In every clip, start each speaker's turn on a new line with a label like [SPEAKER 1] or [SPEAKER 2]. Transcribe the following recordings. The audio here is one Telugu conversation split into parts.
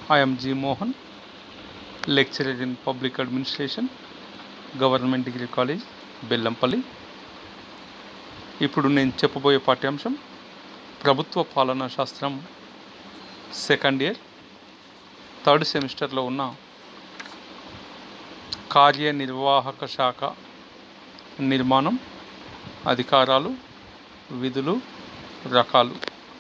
[SPEAKER 1] I am G. Mohan, lecturer in Public Administration, Government Degree College, Bellampalli ఇప్పుడు నేను చెప్పబోయే పాఠ్యాంశం ప్రభుత్వ పాలనా శాస్త్రం సెకండ్ ఇయర్ థర్డ్ సెమిస్టర్లో ఉన్న కార్యనిర్వాహక శాఖ నిర్మాణం అధికారాలు విధులు రకాలు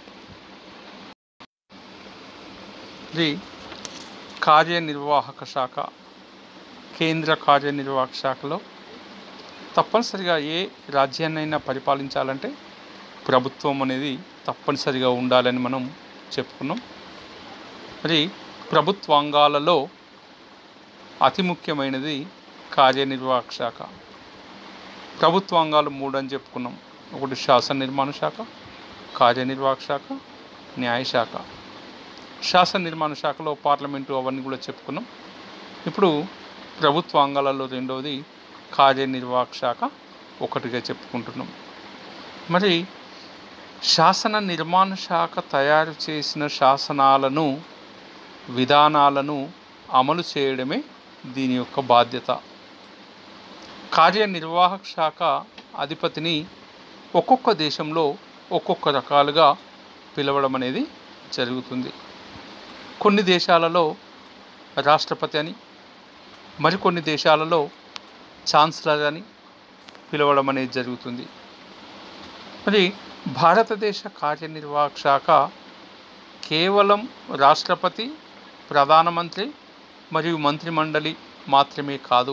[SPEAKER 1] ఇది కార్యనిర్వాహక శాఖ కేంద్ర కార్యనిర్వాహక శాఖలో తప్పనిసరిగా ఏ రాజ్యాన్నైనా పరిపాలించాలంటే ప్రభుత్వం అనేది తప్పనిసరిగా ఉండాలని మనం చెప్పుకున్నాం మరి ప్రభుత్వాంగాలలో అతి ముఖ్యమైనది కార్యనిర్వాహక శాఖ ప్రభుత్వాంగాలు మూడు అని చెప్పుకున్నాం ఒకటి శాసన నిర్మాణ శాఖ కార్యనిర్వాహక శాఖ న్యాయశాఖ శాసన నిర్మాణ శాఖలో పార్లమెంటు అవన్నీ కూడా చెప్పుకున్నాం ఇప్పుడు ప్రభుత్వాంగాలలో రెండవది కార్యనిర్వాహక శాఖ ఒకటిగా చెప్పుకుంటున్నాం మరి శాసన నిర్మాణ శాఖ తయారు చేసిన శాసనాలను విధానాలను అమలు చేయడమే దీని యొక్క బాధ్యత కార్యనిర్వాహక శాఖ అధిపతిని ఒక్కొక్క దేశంలో ఒక్కొక్క రకాలుగా పిలవడం అనేది జరుగుతుంది కొన్ని దేశాలలో రాష్ట్రపతి అని మరికొన్ని దేశాలలో ఛాన్సలర్ అని పిలవడం అనేది జరుగుతుంది మరి భారతదేశ కార్యనిర్వాహక శాఖ కేవలం రాష్ట్రపతి ప్రధానమంత్రి మరియు మంత్రిమండలి మాత్రమే కాదు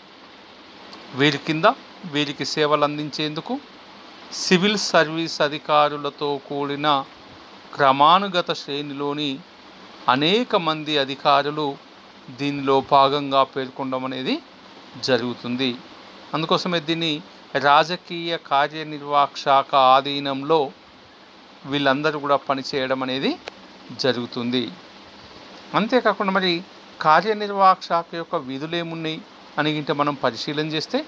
[SPEAKER 1] వీరి కింద వీరికి సేవలు అందించేందుకు సివిల్ సర్వీస్ అధికారులతో కూడిన క్రమానుగత శ్రేణిలోని అనేక మంది అధికారులు దీనిలో భాగంగా పేర్కొనడం అనేది జరుగుతుంది అందుకోసమే దీన్ని రాజకీయ కార్యనిర్వాహక శాఖ ఆధీనంలో వీళ్ళందరూ కూడా పనిచేయడం అనేది జరుగుతుంది అంతేకాకుండా మరి కార్యనిర్వాహక శాఖ యొక్క విధులు ఏమున్నాయి అని గింటే మనం పరిశీలన చేస్తే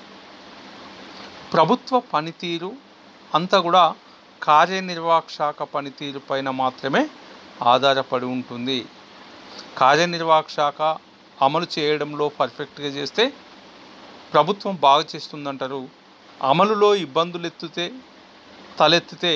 [SPEAKER 1] ప్రభుత్వ పనితీరు అంతా కూడా కార్యనిర్వాహక శాఖ పనితీరు పైన మాత్రమే ఆధారపడి ఉంటుంది కార్యనిర్వాహక శాఖ అమలు చేయడంలో పర్ఫెక్ట్గా చేస్తే ప్రభుత్వం బాగా చేస్తుందంటారు అమలులో ఇబ్బందులు ఎత్తితే తలెత్తితే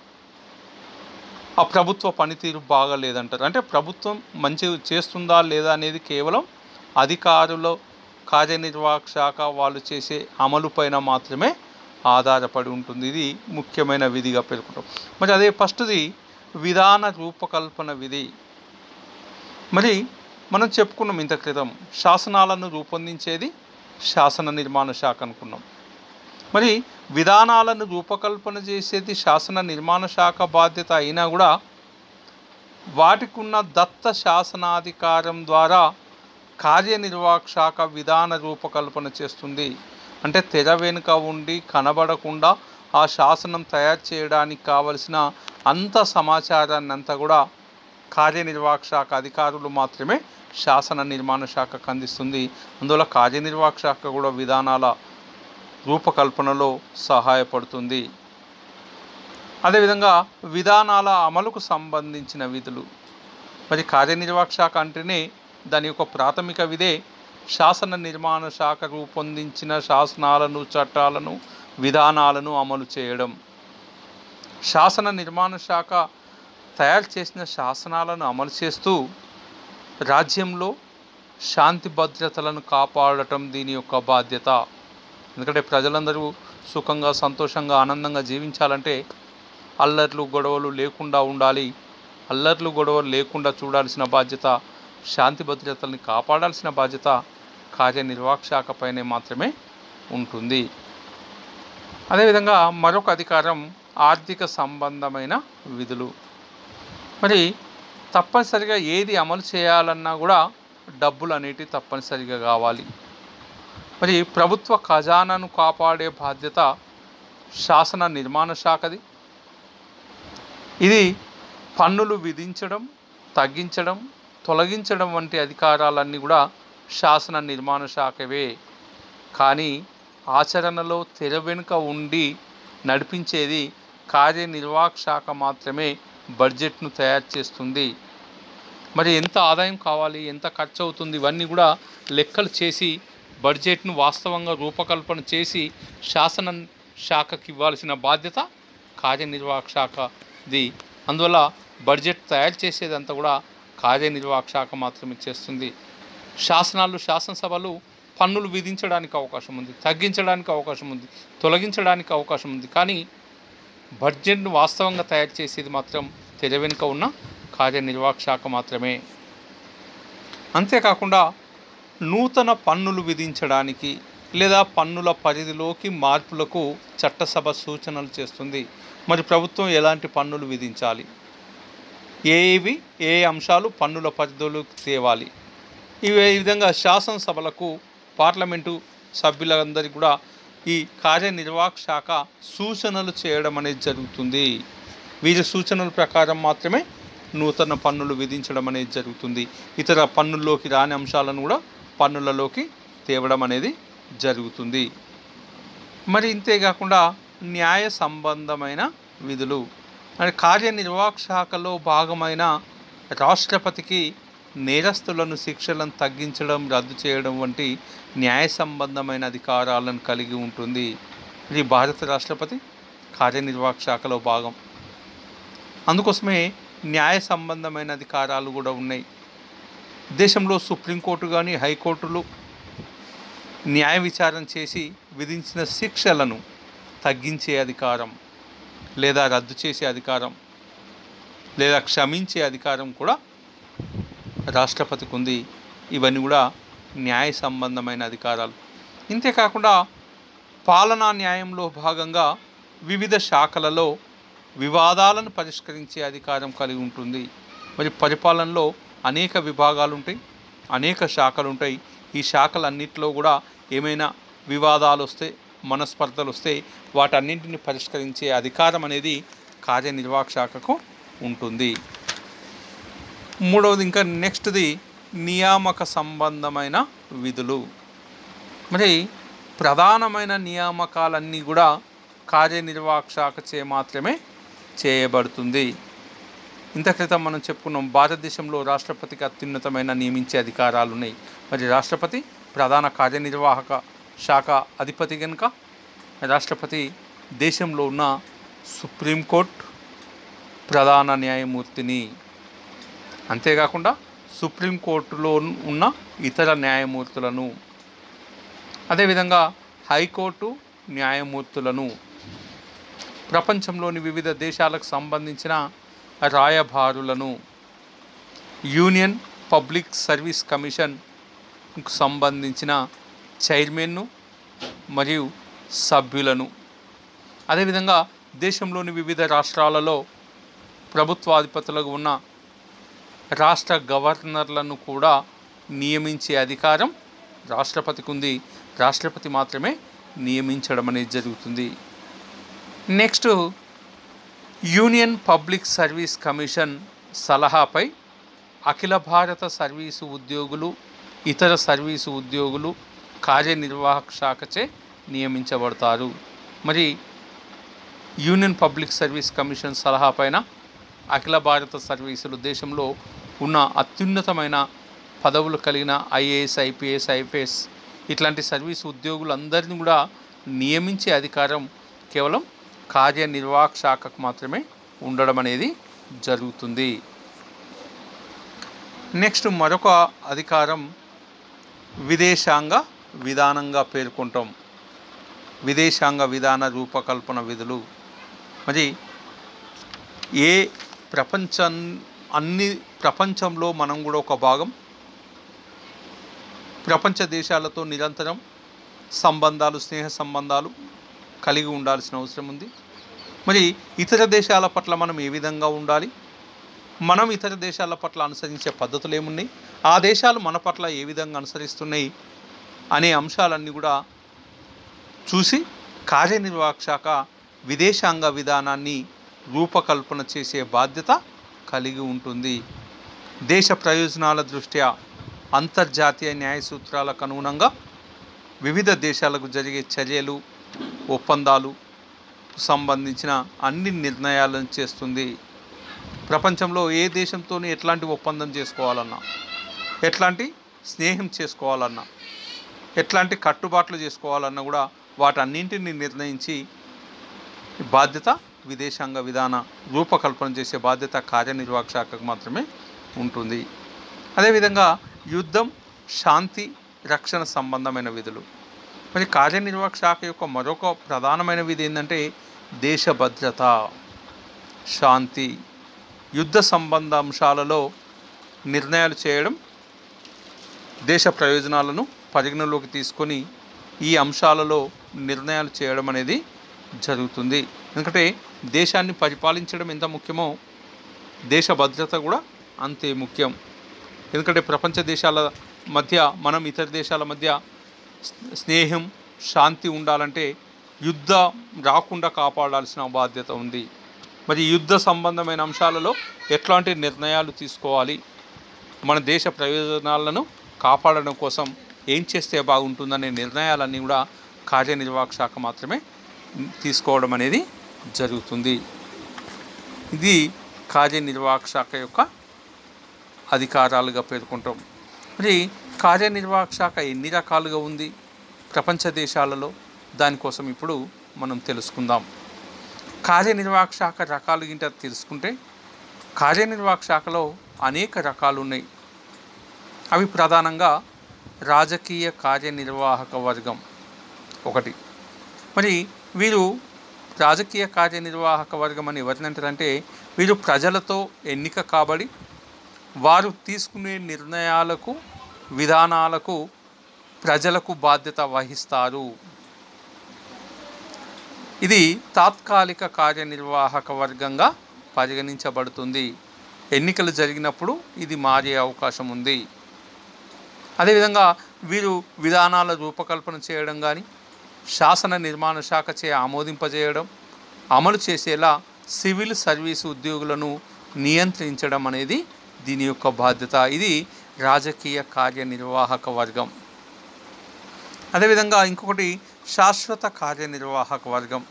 [SPEAKER 1] ఆ ప్రభుత్వ పనితీరు బాగా లేదంటారు అంటే ప్రభుత్వం మంచి చేస్తుందా లేదా అనేది కేవలం అధికారుల కార్యనిర్వాహక శాఖ వాళ్ళు చేసే అమలు పైన మాత్రమే ఆధారపడి ఉంటుంది ఇది ముఖ్యమైన విధిగా పేర్కొంటాం మరి అదే ఫస్ట్ది విధాన రూపకల్పన విధి మరి మనం చెప్పుకున్నాం ఇంత క్రితం శాసనాలను రూపొందించేది శాసన నిర్మాణ శాఖ అనుకున్నాం మరి విధానాలను రూపకల్పన చేసేది శాసన నిర్మాణ శాఖ బాధ్యత అయినా కూడా వాటికి ఉన్న దత్త శాసనాధికారం ద్వారా కార్యనిర్వాహక శాఖ విధాన రూపకల్పన చేస్తుంది అంటే తెర వెనుక ఉండి కనబడకుండా ఆ శాసనం తయారు చేయడానికి కావలసిన అంత సమాచారాన్ని అంతా కూడా కార్యనిర్వాహక శాఖ అధికారులు మాత్రమే శాసన నిర్మాణ శాఖకు అందిస్తుంది అందువల్ల కార్యనిర్వాహక శాఖ కూడా విధానాల రూపకల్పనలో సహాయపడుతుంది అదేవిధంగా విధానాల అమలుకు సంబంధించిన విధులు మరి కార్యనిర్వాహక శాఖ అంటేనే దాని యొక్క ప్రాథమిక విధే శాసన నిర్మాణ శాఖ రూపొందించిన శాసనాలను చట్టాలను విధానాలను అమలు చేయడం శాసన నిర్మాణ శాఖ తయారు చేసిన శాసనాలను అమలు చేస్తూ రాజ్యంలో శాంతి భద్రతలను కాపాడటం దీని యొక్క బాధ్యత ఎందుకంటే ప్రజలందరూ సుఖంగా సంతోషంగా ఆనందంగా జీవించాలంటే అల్లర్లు గొడవలు లేకుండా ఉండాలి అల్లర్లు గొడవలు లేకుండా చూడాల్సిన బాధ్యత శాంతి భద్రతల్ని కాపాడాల్సిన బాధ్యత కార్యనిర్వాహక శాఖపైనే మాత్రమే ఉంటుంది అదేవిధంగా మరొక అధికారం ఆర్థిక సంబంధమైన విధులు మరి తప్పనిసరిగా ఏది అమలు చేయాలన్నా కూడా డబ్బులు అనేటివి తప్పనిసరిగా కావాలి మరి ప్రభుత్వ ఖజానాను కాపాడే బాధ్యత శాసన నిర్మాణ శాఖది ఇది పన్నులు విధించడం తగ్గించడం తొలగించడం వంటి అధికారాలన్నీ కూడా శాసన నిర్మాణ శాఖవే కానీ ఆచరణలో తెర వెనుక ఉండి నడిపించేది కార్యనిర్వాహక శాఖ మాత్రమే బడ్జెట్ను తయారు చేస్తుంది మరి ఎంత ఆదాయం కావాలి ఎంత ఖర్చు అవుతుంది ఇవన్నీ కూడా లెక్కలు చేసి బడ్జెట్ను వాస్తవంగా రూపకల్పన చేసి శాసన శాఖకి ఇవ్వాల్సిన బాధ్యత కార్యనిర్వాహక శాఖది అందువల్ల బడ్జెట్ తయారు చేసేదంతా కూడా కార్యనిర్వాహక శాఖ మాత్రమే చేస్తుంది శాసనాలు శాసనసభలు పన్నులు విధించడానికి అవకాశం ఉంది తగ్గించడానికి అవకాశం ఉంది తొలగించడానికి అవకాశం ఉంది కానీ బడ్జెట్ను వాస్తవంగా తయారు చేసేది మాత్రం తెర వెనుక ఉన్న కార్యనిర్వాహక శాఖ మాత్రమే అంతేకాకుండా నూతన పన్నులు విధించడానికి లేదా పన్నుల పరిధిలోకి మార్పులకు చట్టసభ సూచనలు చేస్తుంది మరి ప్రభుత్వం ఎలాంటి పన్నులు విధించాలి ఏవి ఏ అంశాలు పన్నుల పరిధిలోకి తేవాలి ఇవి ఈ విధంగా శాసనసభలకు పార్లమెంటు సభ్యులందరికీ కూడా ఈ కార్యనిర్వాహక శాఖ సూచనలు చేయడం అనేది జరుగుతుంది వీరి సూచనల ప్రకారం మాత్రమే నూతన పన్నులు విధించడం అనేది జరుగుతుంది ఇతర పన్నుల్లోకి రాని అంశాలను కూడా పన్నులలోకి తేవడం అనేది జరుగుతుంది మరి ఇంతేకాకుండా న్యాయ సంబంధమైన విధులు మరి కార్యనిర్వాహక శాఖలో భాగమైన రాష్ట్రపతికి నేరస్తులను శిక్షలను తగ్గించడం రద్దు చేయడం వంటి న్యాయ సంబంధమైన అధికారాలను కలిగి ఉంటుంది ఇది భారత రాష్ట్రపతి కార్యనిర్వాహక శాఖలో భాగం అందుకోసమే న్యాయ సంబంధమైన అధికారాలు కూడా ఉన్నాయి దేశంలో సుప్రీంకోర్టు కానీ హైకోర్టులు న్యాయ విచారణ చేసి విధించిన శిక్షలను తగ్గించే అధికారం లేదా రద్దు చేసే అధికారం లేదా క్షమించే అధికారం కూడా రాష్ట్రపతికి ఉంది ఇవన్నీ కూడా న్యాయ సంబంధమైన అధికారాలు ఇంతేకాకుండా పాలనా న్యాయంలో భాగంగా వివిధ శాఖలలో వివాదాలను పరిష్కరించే అధికారం కలిగి ఉంటుంది మరి పరిపాలనలో అనేక విభాగాలు ఉంటాయి అనేక శాఖలు ఉంటాయి ఈ శాఖలన్నింటిలో కూడా ఏమైనా వివాదాలు వస్తే మనస్పర్ధలు వస్తే వాటన్నింటిని పరిష్కరించే అధికారం అనేది కార్యనిర్వాహక శాఖకు ఉంటుంది మూడవది ఇంకా నెక్స్ట్ది నియామక సంబంధమైన విధులు మరి ప్రధానమైన నియామకాలన్నీ కూడా కార్యనిర్వాహక శాఖ చే మాత్రమే చేయబడుతుంది ఇంత క్రితం మనం చెప్పుకున్నాం భారతదేశంలో రాష్ట్రపతికి అత్యున్నతమైన నియమించే అధికారాలు ఉన్నాయి మరి రాష్ట్రపతి ప్రధాన కార్యనిర్వాహక శాఖ అధిపతి కనుక రాష్ట్రపతి దేశంలో ఉన్న సుప్రీంకోర్టు ప్రధాన న్యాయమూర్తిని అంతేకాకుండా సుప్రీంకోర్టులో ఉన్న ఇతర న్యాయమూర్తులను అదేవిధంగా హైకోర్టు న్యాయమూర్తులను ప్రపంచంలోని వివిధ దేశాలకు సంబంధించిన రాయబారులను యూనియన్ పబ్లిక్ సర్వీస్ కమిషన్కు సంబంధించిన చైర్మన్ను మరియు సభ్యులను అదేవిధంగా దేశంలోని వివిధ రాష్ట్రాలలో ప్రభుత్వాధిపతులుగా ఉన్న రాష్ట్ర గవర్నర్లను కూడా నియమించే అధికారం రాష్ట్రపతికి ఉంది రాష్ట్రపతి మాత్రమే నియమించడం అనేది జరుగుతుంది next union public service commission సలహాపై అఖిల భారత సర్వీసు ఉద్యోగులు ఇతర సర్వీసు ఉద్యోగులు కార్యనిర్వాహక శాఖచే నియమించబడతారు మరి యూనియన్ పబ్లిక్ సర్వీస్ కమిషన్ సలహా పైన అఖిల భారత సర్వీసులు దేశంలో ఉన్న అత్యున్నతమైన పదవులు కలిగిన ఐఏఎస్ ఐపీఎస్ ఐపీఎస్ ఇట్లాంటి సర్వీస్ ఉద్యోగులందరినీ కూడా నియమించే అధికారం కేవలం కార్యనిర్వాహక శాఖకు మాత్రమే ఉండడం అనేది జరుగుతుంది నెక్స్ట్ మరొక అధికారం విదేశాంగ విధానంగా పేర్కొంటాం విదేశాంగ విధాన రూపకల్పన విధులు మరి ఏ ప్రపంచం అన్ని ప్రపంచంలో మనం కూడా ఒక భాగం ప్రపంచ దేశాలతో నిరంతరం సంబంధాలు స్నేహ సంబంధాలు కలిగి ఉండాల్సిన అవసరం ఉంది మరి ఇతర దేశాల పట్ల మనం ఏ విధంగా ఉండాలి మనం ఇతర దేశాల పట్ల అనుసరించే పద్ధతులు ఏమున్నాయి ఆ దేశాలు మన పట్ల ఏ విధంగా అనుసరిస్తున్నాయి అనే అంశాలన్నీ కూడా చూసి కార్యనిర్వాహక శాఖ విదేశాంగ విధానాన్ని రూపకల్పన చేసే బాధ్యత కలిగి ఉంటుంది దేశ ప్రయోజనాల దృష్ట్యా అంతర్జాతీయ న్యాయ సూత్రాలకు అనుగుణంగా వివిధ దేశాలకు జరిగే చర్యలు ఒప్పందాలు సంబంధించిన అన్ని నిర్ణయాలను చేస్తుంది ప్రపంచంలో ఏ దేశంతో ఎట్లాంటి ఒప్పందం చేసుకోవాలన్నా ఎట్లాంటి స్నేహం చేసుకోవాలన్నా ఎట్లాంటి కట్టుబాట్లు చేసుకోవాలన్నా కూడా వాటన్నింటిని నిర్ణయించి బాధ్యత విదేశాంగ విధాన రూపకల్పన చేసే బాధ్యత కార్యనిర్వాహక శాఖకు మాత్రమే ఉంటుంది అదేవిధంగా యుద్ధం శాంతి రక్షణ సంబంధమైన విధులు మరి కార్యనిర్వాహక శాఖ యొక్క మరొక ప్రధానమైన విధి ఏంటంటే దేశ భద్రత శాంతి యుద్ధ సంబంధ అంశాలలో నిర్ణయాలు చేయడం దేశ ప్రయోజనాలను పరిగణలోకి తీసుకొని ఈ అంశాలలో నిర్ణయాలు చేయడం అనేది జరుగుతుంది ఎందుకంటే దేశాన్ని పరిపాలించడం ఎంత ముఖ్యమో దేశ భద్రత కూడా అంతే ముఖ్యం ఎందుకంటే ప్రపంచ దేశాల మధ్య మనం ఇతర దేశాల మధ్య స్నే- స్నేహం శాంతి ఉండాలంటే యుద్ధ రాకుండా కాపాడాల్సిన బాధ్యత ఉంది మరి యుద్ధ సంబంధమైన అంశాలలో ఎట్లాంటి నిర్ణయాలు తీసుకోవాలి మన దేశ ప్రయోజనాలను కాపాడడం కోసం ఏం చేస్తే బాగుంటుందనే నిర్ణయాలన్నీ కూడా కార్యనిర్వాహక శాఖ మాత్రమే తీసుకోవడం అనేది జరుగుతుంది ఇది కార్యనిర్వాహక శాఖ యొక్క అధికారాలుగా పేర్కొంటాం మరి కార్యనిర్వాహక శాఖ ఎన్ని రకాలుగా ఉంది ప్రపంచ దేశాలలో దానికోసం ఇప్పుడు మనం తెలుసుకుందాం కార్యనిర్వాహక శాఖ రకాలు గింట తెలుసుకుంటే కార్యనిర్వాహక శాఖలో అనేక రకాలు ఉన్నాయి అవి ప్రధానంగా రాజకీయ కార్యనిర్వాహక వర్గం ఒకటి మరి వీరు రాజకీయ కార్యనిర్వాహక వర్గం అని ఎవరిని అంటారంటే వీరు ప్రజలతో ఎన్నిక కాబడి వారు తీసుకునే నిర్ణయాలకు విధానాలకు ప్రజలకు బాధ్యత వహిస్తారు ఇది తాత్కాలిక కార్యనిర్వాహక వర్గంగా పరిగణించబడుతుంది ఎన్నికలు జరిగినప్పుడు ఇది మారే అవకాశం ఉంది అదేవిధంగా వీరు విధానాల రూపకల్పన చేయడం కానీ శాసన నిర్మాణ శాఖ చే ఆమోదింపజేయడం అమలు చేసేలా సివిల్ సర్వీసు ఉద్యోగులను నియంత్రించడం అనేది దీని యొక్క బాధ్యత ఇది రాజకీయ కార్యనిర్వాహక వర్గం అదేవిధంగా ఇంకొకటి శాశ్వత కార్యనిర్వాహక వర్గం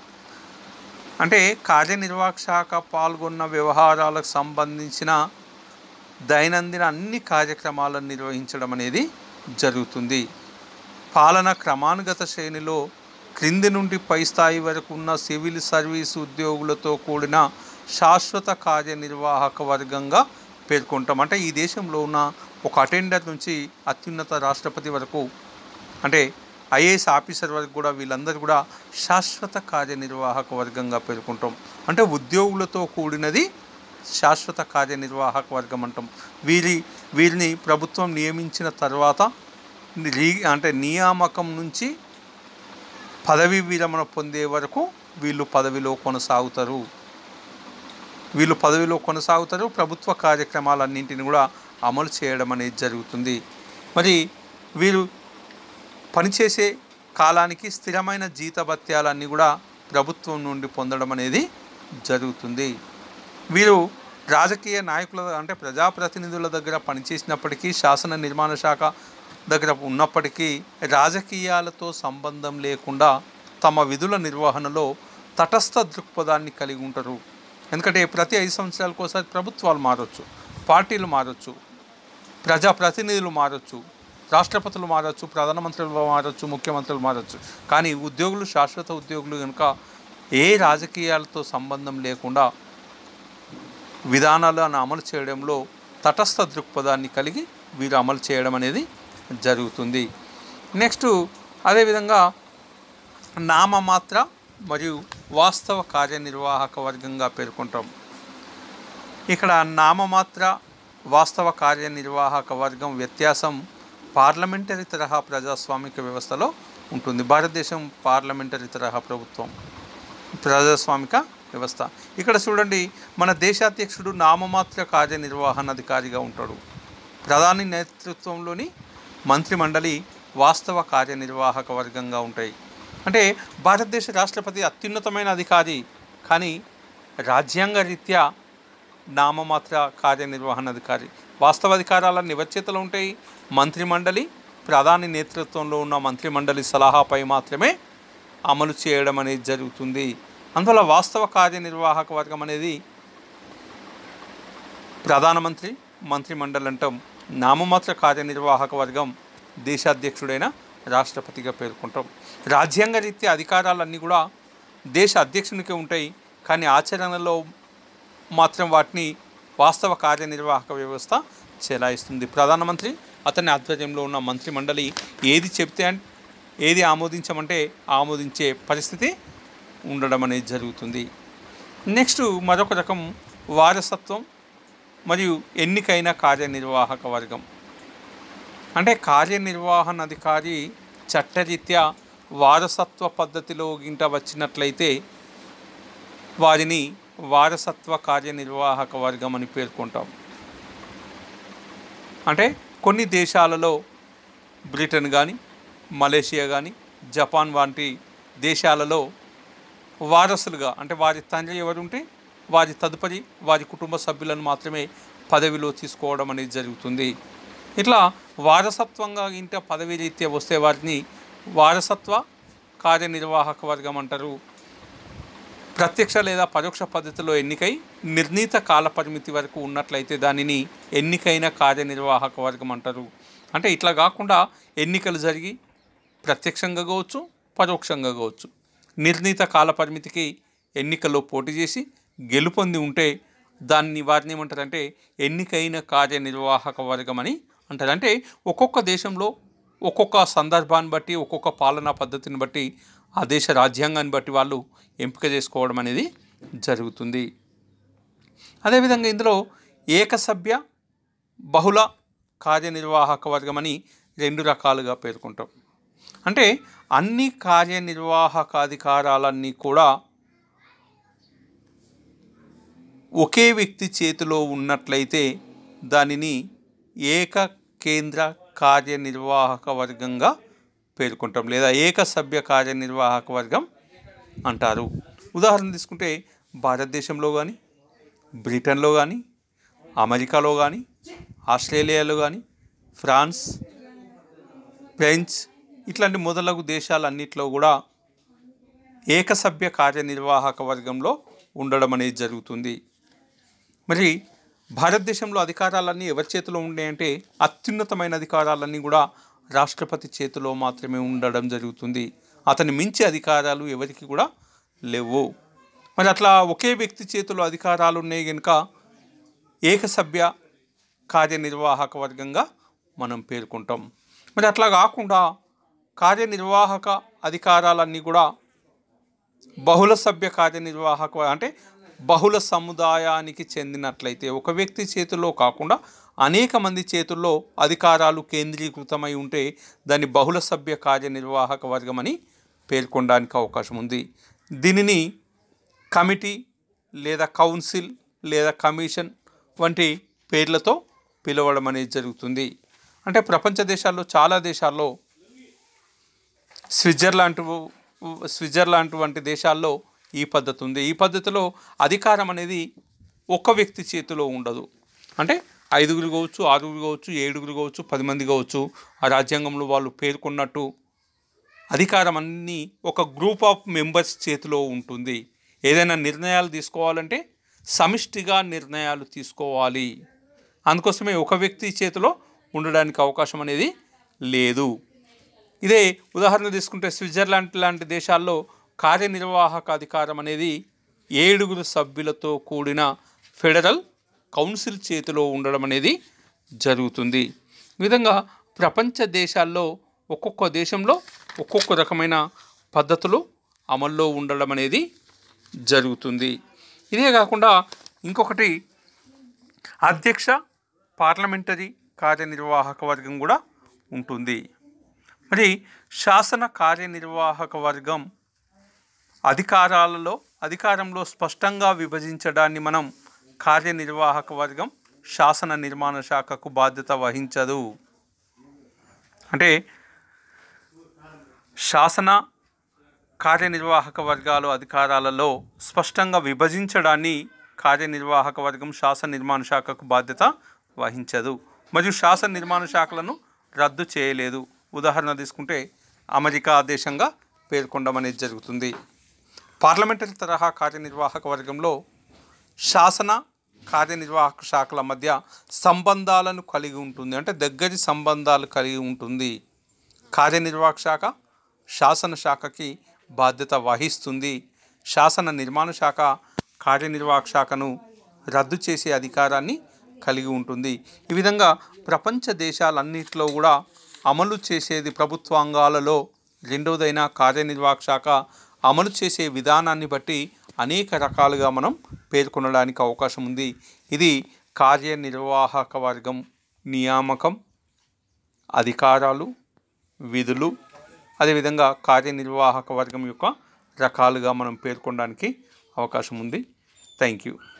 [SPEAKER 1] అంటే కార్యనిర్వాహక శాఖ పాల్గొన్న వ్యవహారాలకు సంబంధించిన దైనందిన అన్ని కార్యక్రమాలను నిర్వహించడం అనేది జరుగుతుంది పాలన క్రమానుగత శ్రేణిలో క్రింది నుండి పై స్థాయి వరకు ఉన్న సివిల్ సర్వీస్ ఉద్యోగులతో కూడిన శాశ్వత కార్యనిర్వాహక వర్గంగా పేర్కొంటాం అంటే ఈ దేశంలో ఉన్న ఒక అటెండర్ నుంచి అత్యున్నత రాష్ట్రపతి వరకు అంటే ఐఏఎస్ ఆఫీసర్ వరకు కూడా వీళ్ళందరూ కూడా శాశ్వత కార్యనిర్వాహక వర్గంగా పేర్కొంటాం అంటే ఉద్యోగులతో కూడినది శాశ్వత కార్యనిర్వాహక వర్గం అంటాం వీరి వీరిని ప్రభుత్వం నియమించిన తర్వాత రీ అంటే నియామకం నుంచి పదవి విరమణ పొందే వరకు వీళ్ళు పదవిలో కొనసాగుతారు వీళ్ళు పదవిలో కొనసాగుతారు ప్రభుత్వ కార్యక్రమాలన్నింటిని కూడా అమలు చేయడం అనేది జరుగుతుంది మరి వీరు పనిచేసే కాలానికి స్థిరమైన జీతభత్యాలన్నీ కూడా ప్రభుత్వం నుండి పొందడం అనేది జరుగుతుంది వీరు రాజకీయ నాయకుల అంటే ప్రజాప్రతినిధుల దగ్గర పనిచేసినప్పటికీ శాసన నిర్మాణ శాఖ దగ్గర ఉన్నప్పటికీ రాజకీయాలతో సంబంధం లేకుండా తమ విధుల నిర్వహణలో తటస్థ దృక్పథాన్ని కలిగి ఉంటారు ఎందుకంటే ప్రతి ఐదు సంవత్సరాలకు ఒకసారి ప్రభుత్వాలు మారొచ్చు పార్టీలు మారొచ్చు ప్రజాప్రతినిధులు మారొచ్చు రాష్ట్రపతులు మారచ్చు ప్రధానమంత్రులు మారచ్చు ముఖ్యమంత్రులు మారచ్చు కానీ ఉద్యోగులు శాశ్వత ఉద్యోగులు కనుక ఏ రాజకీయాలతో సంబంధం లేకుండా విధానాలను అమలు చేయడంలో తటస్థ దృక్పథాన్ని కలిగి వీరు అమలు చేయడం అనేది జరుగుతుంది నెక్స్ట్ అదేవిధంగా నామమాత్ర మరియు వాస్తవ కార్యనిర్వాహక వర్గంగా పేర్కొంటాం ఇక్కడ నామమాత్ర వాస్తవ కార్యనిర్వాహక వర్గం వ్యత్యాసం పార్లమెంటరీ తరహా ప్రజాస్వామిక వ్యవస్థలో ఉంటుంది భారతదేశం పార్లమెంటరీ తరహా ప్రభుత్వం ప్రజాస్వామిక వ్యవస్థ ఇక్కడ చూడండి మన దేశాధ్యక్షుడు నామమాత్ర కార్యనిర్వహణాధికారిగా ఉంటాడు ప్రధాని నేతృత్వంలోని మంత్రిమండలి వాస్తవ కార్యనిర్వాహక వర్గంగా ఉంటాయి అంటే భారతదేశ రాష్ట్రపతి అత్యున్నతమైన అధికారి కానీ రాజ్యాంగ రీత్యా నామమాత్ర కార్యనిర్వహణాధికారి వాస్తవ అధికారాల నివర్చేతలు ఉంటాయి మంత్రిమండలి ప్రధాని నేతృత్వంలో ఉన్న మంత్రిమండలి సలహాపై మాత్రమే అమలు చేయడం అనేది జరుగుతుంది అందువల్ల వాస్తవ కార్యనిర్వాహక వర్గం అనేది ప్రధానమంత్రి మంత్రిమండలి అంటాం నామమాత్ర కార్యనిర్వాహక వర్గం దేశాధ్యక్షుడైన రాష్ట్రపతిగా పేర్కొంటాం రాజ్యాంగ రీత్యా అధికారాలన్నీ కూడా దేశ అధ్యక్షునికే ఉంటాయి కానీ ఆచరణలో మాత్రం వాటిని వాస్తవ కార్యనిర్వాహక వ్యవస్థ చెలాయిస్తుంది ప్రధానమంత్రి అతని ఆధ్వర్యంలో ఉన్న మంత్రిమండలి ఏది చెప్తే అన్- ఏది ఆమోదించమంటే ఆమోదించే పరిస్థితి ఉండడం అనేది జరుగుతుంది నెక్స్ట్ మరొక రకం వారసత్వం మరియు ఎన్నికైన కార్యనిర్వాహక వర్గం అంటే కార్యనిర్వహణ అధికారి చట్టరీత్యా వారసత్వ పద్ధతిలో గింట వచ్చినట్లయితే వారిని వారసత్వ కార్యనిర్వాహక వర్గం అని పేర్కొంటాం అంటే కొన్ని దేశాలలో బ్రిటన్ కానీ మలేషియా కానీ జపాన్ వంటి దేశాలలో వారసులుగా అంటే వారి తండ్రి ఎవరుంటే వారి తదుపరి వారి కుటుంబ సభ్యులను మాత్రమే పదవిలో తీసుకోవడం అనేది జరుగుతుంది ఇట్లా వారసత్వంగా ఇంట పదవి రీత్యా వస్తే వారిని వారసత్వ కార్యనిర్వాహక వర్గం అంటారు ప్రత్యక్ష లేదా పరోక్ష పద్ధతిలో ఎన్నికై నిర్ణీత కాల పరిమితి వరకు ఉన్నట్లయితే దానిని ఎన్నికైన కార్యనిర్వాహక వర్గం అంటారు అంటే ఇట్లా కాకుండా ఎన్నికలు జరిగి ప్రత్యక్షంగా కావచ్చు పరోక్షంగా కావచ్చు నిర్ణీత కాల పరిమితికి ఎన్నికల్లో పోటీ చేసి గెలుపొంది ఉంటే దాన్ని వారిని ఏమంటారంటే ఎన్నికైన కార్యనిర్వాహక వర్గం అని అంటారు అంటే ఒక్కొక్క దేశంలో ఒక్కొక్క సందర్భాన్ని బట్టి ఒక్కొక్క పాలనా పద్ధతిని బట్టి ఆ దేశ రాజ్యాంగాన్ని బట్టి వాళ్ళు ఎంపిక చేసుకోవడం అనేది జరుగుతుంది అదేవిధంగా ఇందులో ఏకసభ్య బహుళ కార్యనిర్వాహక వర్గం అని రెండు రకాలుగా పేర్కొంటాం అంటే అన్ని కార్యనిర్వాహక అధికారాలన్నీ కూడా ఒకే వ్యక్తి చేతిలో ఉన్నట్లయితే దానిని ఏక కేంద్ర కార్యనిర్వాహక వర్గంగా పేర్కొంటాం లేదా ఏక సభ్య కార్యనిర్వాహక వర్గం అంటారు ఉదాహరణ తీసుకుంటే భారతదేశంలో కానీ బ్రిటన్లో కానీ అమెరికాలో కానీ ఆస్ట్రేలియాలో కానీ ఫ్రాన్స్ ఫ్రెంచ్ ఇట్లాంటి మొదలగు దేశాలన్నిట్లో కూడా ఏకసభ్య కార్యనిర్వాహక వర్గంలో ఉండడం అనేది జరుగుతుంది మరి భారతదేశంలో అధికారాలన్నీ ఎవరి చేతిలో ఉన్నాయంటే అత్యున్నతమైన అధికారాలన్నీ కూడా రాష్ట్రపతి చేతిలో మాత్రమే ఉండడం జరుగుతుంది అతని మించి అధికారాలు ఎవరికి కూడా లేవు మరి అట్లా ఒకే వ్యక్తి చేతిలో అధికారాలు ఉన్నాయి కనుక ఏకసభ్య కార్యనిర్వాహక వర్గంగా మనం పేర్కొంటాం మరి అట్లా కాకుండా కార్యనిర్వాహక అధికారాలన్నీ కూడా బహుళ సభ్య కార్యనిర్వాహక అంటే బహుళ సముదాయానికి చెందినట్లయితే ఒక వ్యక్తి చేతుల్లో కాకుండా అనేక మంది చేతుల్లో అధికారాలు కేంద్రీకృతమై ఉంటే దాన్ని బహుళ సభ్య కార్యనిర్వాహక వర్గం అని పేర్కొనడానికి అవకాశం ఉంది దీనిని కమిటీ లేదా కౌన్సిల్ లేదా కమిషన్ వంటి పేర్లతో పిలవడం అనేది జరుగుతుంది అంటే ప్రపంచ దేశాల్లో చాలా దేశాల్లో స్విట్జర్లాండ్ స్విట్జర్లాండ్ వంటి దేశాల్లో ఈ పద్ధతి ఉంది ఈ పద్ధతిలో అధికారం అనేది ఒక వ్యక్తి చేతిలో ఉండదు అంటే ఐదుగురు కావచ్చు ఆరుగురు కావచ్చు ఏడుగురు కావచ్చు పది మంది కావచ్చు ఆ రాజ్యాంగంలో వాళ్ళు పేర్కొన్నట్టు అధికారం అన్నీ ఒక గ్రూప్ ఆఫ్ మెంబర్స్ చేతిలో ఉంటుంది ఏదైనా నిర్ణయాలు తీసుకోవాలంటే సమిష్టిగా నిర్ణయాలు తీసుకోవాలి అందుకోసమే ఒక వ్యక్తి చేతిలో ఉండడానికి అవకాశం అనేది లేదు ఇదే ఉదాహరణ తీసుకుంటే స్విట్జర్లాండ్ లాంటి దేశాల్లో కార్యనిర్వాహక అధికారం అనేది ఏడుగురు సభ్యులతో కూడిన ఫెడరల్ కౌన్సిల్ చేతిలో ఉండడం అనేది జరుగుతుంది ఈ విధంగా ప్రపంచ దేశాల్లో ఒక్కొక్క దేశంలో ఒక్కొక్క రకమైన పద్ధతులు అమల్లో ఉండడం అనేది జరుగుతుంది ఇదే కాకుండా ఇంకొకటి అధ్యక్ష పార్లమెంటరీ కార్యనిర్వాహక వర్గం కూడా ఉంటుంది మరి శాసన కార్యనిర్వాహక వర్గం అధికారాలలో అధికారంలో స్పష్టంగా విభజించడాన్ని మనం కార్యనిర్వాహక వర్గం శాసన నిర్మాణ శాఖకు బాధ్యత వహించదు అంటే శాసన కార్యనిర్వాహక వర్గాలు అధికారాలలో స్పష్టంగా విభజించడాన్ని కార్యనిర్వాహక వర్గం శాసన నిర్మాణ శాఖకు బాధ్యత వహించదు మరియు శాసన నిర్మాణ శాఖలను రద్దు చేయలేదు ఉదాహరణ తీసుకుంటే అమెరికా దేశంగా పేర్కొనడం అనేది జరుగుతుంది పార్లమెంటరీ తరహా కార్యనిర్వాహక వర్గంలో శాసన కార్యనిర్వాహక శాఖల మధ్య సంబంధాలను కలిగి ఉంటుంది అంటే దగ్గరి సంబంధాలు కలిగి ఉంటుంది కార్యనిర్వాహక శాఖ శాసన శాఖకి బాధ్యత వహిస్తుంది శాసన నిర్మాణ శాఖ కార్యనిర్వాహక శాఖను రద్దు చేసే అధికారాన్ని కలిగి ఉంటుంది ఈ విధంగా ప్రపంచ దేశాలన్నింటిలో కూడా అమలు చేసేది ప్రభుత్వాంగాలలో రెండవదైన కార్యనిర్వాహక శాఖ అమలు చేసే విధానాన్ని బట్టి అనేక రకాలుగా మనం పేర్కొనడానికి అవకాశం ఉంది ఇది కార్యనిర్వాహక వర్గం నియామకం అధికారాలు విధులు అదేవిధంగా కార్యనిర్వాహక వర్గం యొక్క రకాలుగా మనం పేర్కొనడానికి అవకాశం ఉంది థ్యాంక్ యూ